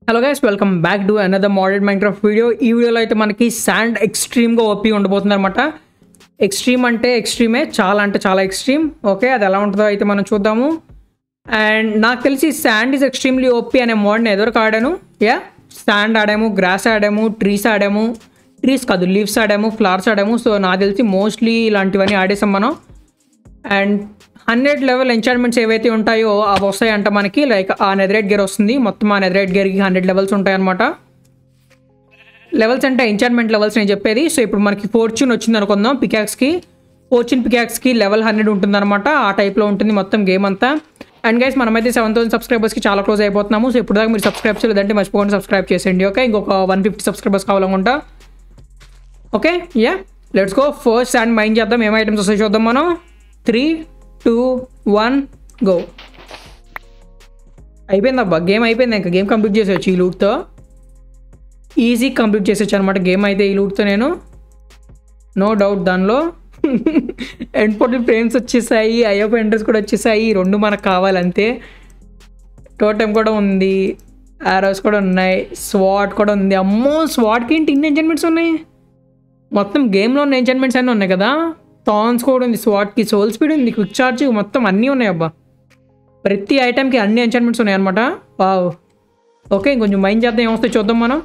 Hello guys welcome back to another model Minecraft video ఈ వీడియోలో అయితే మనకి శాండ్ ఎక్స్ట్రీమ్గా ఓపి ఉండబోతుంది అనమాట ఎక్స్ట్రీమ్ అంటే ఎక్స్ట్రీమే చాలా అంటే చాలా ఎక్స్ట్రీమ్ ఓకే అది ఎలా ఉంటుందో అయితే మనం చూద్దాము అండ్ నాకు తెలిసి శాండ్ ఈజ్ ఎక్స్ట్రీమ్లీ ఓపి అనే మోడ్ని ఎదురుకు ఆడాను యా శాండ్ ఆడాము గ్రాస్ ఆడాము ట్రీస్ ఆడాము ట్రీస్ కాదు లీవ్స్ ఆడాము ఫ్లవర్స్ ఆడాము సో నాకు తెలిసి మోస్ట్లీ ఇలాంటివన్నీ ఆడేసాం మనం అండ్ హండ్రెడ్ లెవెల్ ఎంచార్మెంట్స్ ఏవైతే ఉంటాయో అవి వస్తాయంట మనకి లైక్ ఆ నెదరేట్ గేర్ వస్తుంది మొత్తం ఆ నెదరేట్ గేర్కి హండ్రెడ్ లెవెల్స్ ఉంటాయి అనమాట లెవెల్స్ అంటే ఎంచార్మెంట్ లెవెల్స్ నేను చెప్పేది సో ఇప్పుడు మనకి ఫోర్చ్యూన్ వచ్చింది అనుకుందాం పికాక్స్కి ఫోర్చ్యూన్ పికాక్స్కి లెవెల్ హండ్రెడ్ ఉంటుంది అనమాట ఆ టైప్లో ఉంటుంది మొత్తం గేమ్ అంతా అండ్ గైస్ మనమైతే సెవెన్ థౌసండ్ సబ్స్క్రైబర్స్కి చాలా క్లోజ్ అయిపోతున్నాము సో ఇప్పుడు దాకా మీరు సబ్స్క్రైబ్ చేయలేదంటే మర్చిపోకుండా సబ్స్క్రైబ్ చేసేయండి ఓకే ఇంకొక వన్ ఫిఫ్టీ సబ్స్క్రైబర్స్ కావాలనుకుంటా okay yeah let's go first and mind చేద్దాం ఏం ఐటమ్స్ వస్తాయి చూద్దాం మనం త్రీ టూ వన్ గో అయిపోయింది అబ్బా గేమ్ అయిపోయింది ఇంకా గేమ్ కంప్లీట్ చేసేయచ్చు ఈ లూట్తో ఈజీ కంప్లీట్ చేసేచ్చు అనమాట గేమ్ అయితే ఈ లూట్తో నేను నో డౌట్ దానిలో ఎండ్ పోర్టల్ ఫ్రేమ్స్ వచ్చేసాయి ఐఎఫ్ ఎంట్రెస్ కూడా వచ్చేసాయి ఈ రెండు మనకు కావాలంతే టోటమ్ కూడా ఉంది ఆరోస్ కూడా ఉన్నాయి స్వాట్ కూడా ఉంది అమ్మో స్వాట్కి ఏంటి ఇన్ని ఎంజాయ్మెంట్స్ ఉన్నాయి మొత్తం గేమ్లో ఉన్న ఎంజాయ్మెంట్స్ అన్నీ ఉన్నాయి కదా టాన్స్ కూడా ఉంది స్వాట్కి సోల్ స్పీడ్ ఉంది క్విక్ చార్జ్ మొత్తం అన్నీ ఉన్నాయి అబ్బా ప్రతి ఐటెంకి అన్ని ఎంచార్మెంట్స్ ఉన్నాయి అనమాట వావ్ ఓకే కొంచెం మైండ్ చేద్దాం ఏమొస్తే చూద్దాం మనం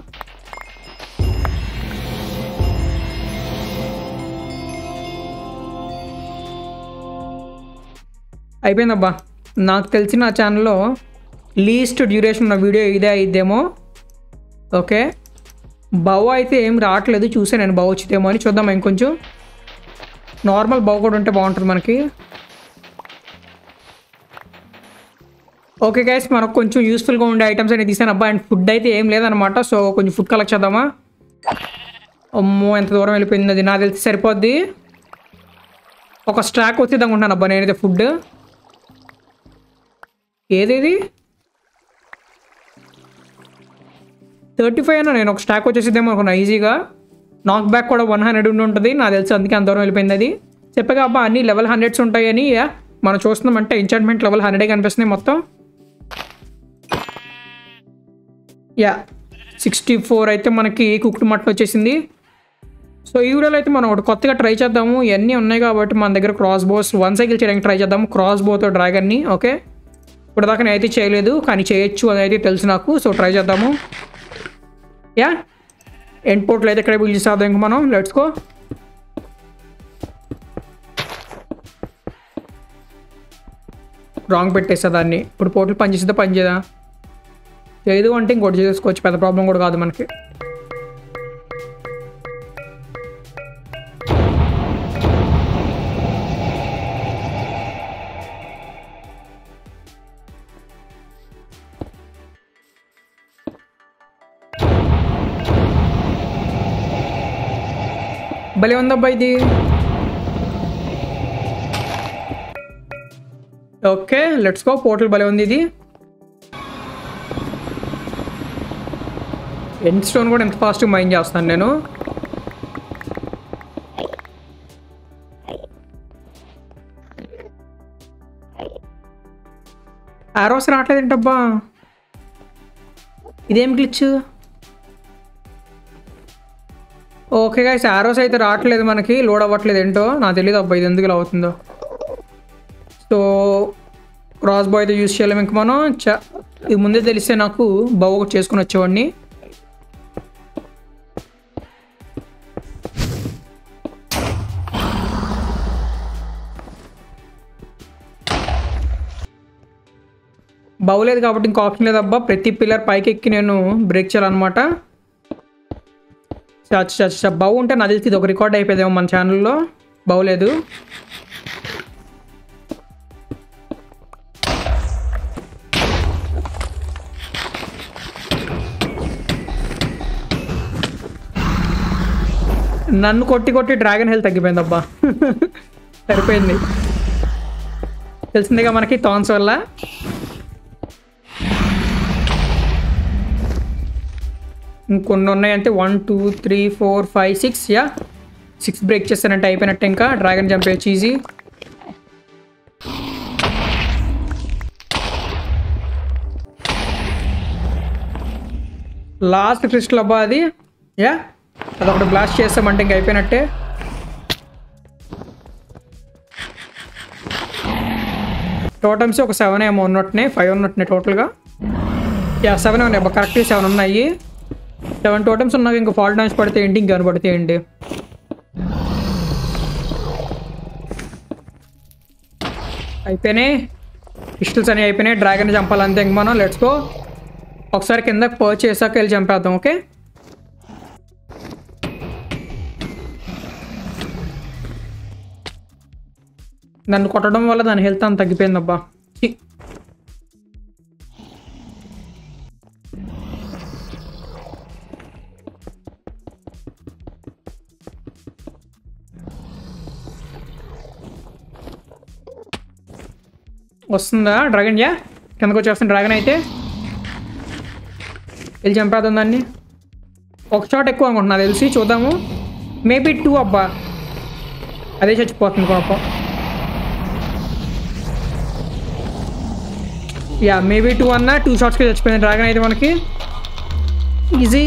అయిపోయిందబ్బా నాకు తెలిసిన నా ఛానల్లో లీస్ట్ డ్యూరేషన్ ఉన్న వీడియో ఇదే అయిద్దేమో ఓకే బవ్ అయితే ఏం రావట్లేదు చూసా నేను బవ్ వచ్చిదేమో అని చూద్దాం ఇంకొంచెం నార్మల్ బవ్ కూడా ఉంటే బాగుంటుంది మనకి ఓకే గైస్ మనకు కొంచెం యూస్ఫుల్గా ఉండే ఐటమ్స్ అనేది తీసాను అబ్బా అండ్ ఫుడ్ అయితే ఏం లేదనమాట సో కొంచెం ఫుడ్ కలెక్ట్ చేద్దామా అమ్మో ఎంత దూరం వెళ్ళిపోయింది అది నాకు తెలిసి సరిపోద్ది ఒక స్టాక్ వచ్చేది అనుకుంటున్నాను అబ్బా నేనైతే ఫుడ్ ఏదేది థర్టీ ఫైవ్ అన్న నేను ఒక స్టాక్ వచ్చేసిద్దాం అనుకున్నా ఈజీగా నాక్ బ్యాక్ కూడా వన్ హండ్రెడ్ ఉండి ఉంటుంది నాకు తెలిసి అందుకే అంత దూరం వెళ్ళిపోయింది అది చెప్పగా అబ్బా అన్ని లెవెల్ హండ్రెడ్స్ ఉంటాయని యా మనం చూస్తున్నామంటే ఎంచార్ట్మెంట్ లెవెల్ హండ్రెడే కనిపిస్తున్నాయి మొత్తం యా సిక్స్టీ ఫోర్ అయితే మనకి కుక్డ్ మటన్ వచ్చేసింది సో ఈ వీడియోలో అయితే మనం ఒకటి కొత్తగా ట్రై చేద్దాము ఇవన్నీ ఉన్నాయి కాబట్టి మన దగ్గర క్రాస్ బోస్ వన్ సైకిల్ చేయడానికి ట్రై చేద్దాము క్రాస్ బోతో డ్రాగన్ని ఓకే ఇప్పుడు దాకా నేను అయితే చేయలేదు కానీ చేయొచ్చు అని అయితే తెలుసు నాకు సో ట్రై చేద్దాము యా ఎండ్ పోర్ట్లు అయితే ఇక్కడ బిల్డ్ చేసేద్దాం ఇంక మనం లెట్స్ గో రాంగ్ పెట్టేసా దాన్ని ఇప్పుడు పోర్టల్ పని చేసేదా పని చేయదా లేదు అంటే ఇంకోటి చేసుకోవచ్చు పెద్ద ప్రాబ్లం కూడా కాదు మనకి భలే ఉందబ్బా ఇది ఓకే లెట్స్ గో పోర్టల్ భలే ఉంది ఇది ఎండ్ స్టోన్ కూడా ఎంత ఫాస్ట్గా మైండ్ చేస్తాను నేను ఆరోస్ రావట్లేదు ఏంటబ్బా ఇదేం గ్లిచ్ ఓకే గాయస్ ఆరోస్ అయితే రావట్లేదు మనకి లోడ్ అవ్వట్లేదు ఏంటో నాకు తెలియదు అబ్బా ఇది ఎందుకు ఇలా అవుతుందో సో క్రాస్ బాయ్ అయితే యూస్ చేయలేము ఇంక మనం చ ఇది ముందే తెలిస్తే నాకు బౌ ఒకటి చేసుకుని వచ్చేవాడిని బాగోలేదు కాబట్టి ఇంకో ఆప్షన్ లేదబ్బా ప్రతి పిల్లర్ పైకి ఎక్కి నేను బ్రేక్ చేయాలన్నమాట బౌ ఉంటే నాకు తెలిసి ఇది ఒక రికార్డ్ అయిపోయేదేమో మన ఛానల్లో బాగోలేదు నన్ను కొట్టి కొట్టి డ్రాగన్ హెల్త్ తగ్గిపోయింది అబ్బా సరిపోయింది తెలిసిందిగా మనకి థాన్స్ వల్ల ఇంకొన్ని ఉన్నాయంటే one two three four five six yeah six break చేస్తానంటే అయిపోయినట్టు ఇంకా డ్రాగన్ చంపేయచ్చు ఈజీ లాస్ట్ క్రిస్టల్ అబ్బా అది యా అదొకటి బ్లాస్ట్ చేస్తామంటే ఇంక అయిపోయినట్టే టోటమ్స్ ఒక సెవెన్ ఏమో ఉన్నట్టునే ఫైవ్ ఉన్నట్టునే టోటల్గా యా సెవెన్ ఉన్నాయి అబ్బా కరెక్ట్గా సెవెన్ ఉన్నాయి సెవెన్ టోటమ్స్ ఉన్నాక ఇంకా ఫాల్ట్ డాన్స్ పడితే ఏంటి ఇంకేమైనా పడితే ఏంటి అయిపోయినాయి పిస్టల్స్ అనేవి అయిపోయినాయి డ్రాగన్ చంపాలంతే ఇంక మనం లెట్స్ గో ఒకసారి కింద పర్చ్ చేసాక వెళ్ళి చంపేద్దాం ఓకే నన్ను కొట్టడం వల్ల దాని హెల్త్ అంత తగ్గిపోయిందబ్బా ఛీ. వస్తుందా డ్రాగన్ యా కిందకు వచ్చేస్తుంది డ్రాగన్ అయితే వెళ్ళి చంపేద్దాం దాన్ని ఒక షాట్ ఎక్కువ అనుకుంటున్నా తెలిసి చూద్దాము మేబీ టూ అబ్బా అదే చచ్చిపోతుంది పాపం యా మేబీ టూ అన్నా టూ షాట్స్కి చచ్చిపోయింది డ్రాగన్ అయితే మనకి ఈజీ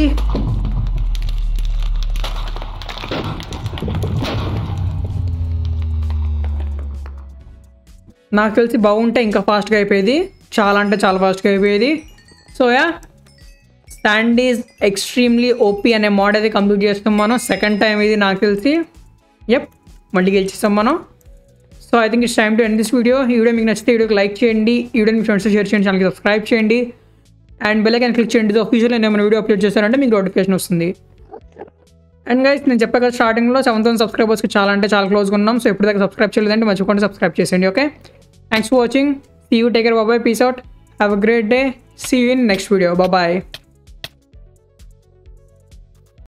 నాకు తెలిసి బాగుంటే ఇంకా ఫాస్ట్గా అయిపోయేది చాలా అంటే చాలా ఫాస్ట్గా అయిపోయేది సో యా స్టాండ్ ఈజ్ ఎక్స్ట్రీమ్లీ ఓపీ అనే మోడ్ అయితే కంప్లీట్ చేస్తాం మనం సెకండ్ టైం ఇది నాకు తెలిసి ఎప్ మళ్ళీ గెలిచేస్తాం మనం so I think it's time to end this video ఈ వీడియో మీకు నచ్చితే వీడియోకి లైక్ చేయండి ఈ వీడియో మీ ఫ్రెండ్స్ షేర్ చేయండి ఛానల్కి సబ్స్క్రైబ్ చేయండి అండ్ బెల్ ఐకాన్ క్లిక్ చేయండి ఆఫీషియల్ నేను ఏమైనా వీడియో అప్లోడ్ చేశారంటే మీకు నోటిఫికేషన్ వస్తుంది అండ్ గైస్ నేను చెప్పా కదా స్టార్టింగ్లో సెవెన్ థౌసండ్ సబ్స్క్రైబర్స్కి చాలా అంటే చాలా క్లోజ్గా ఉన్నాం సో ఎప్పుడు దాకా సబ్స్క్రైబ్ చేయలేదంటే మర్చిపోకుండా సబ్స్క్రైబ్ చేసేయండి okay thanks for watching see you take care బాబాయ్ peace out have a great day see you in next video bye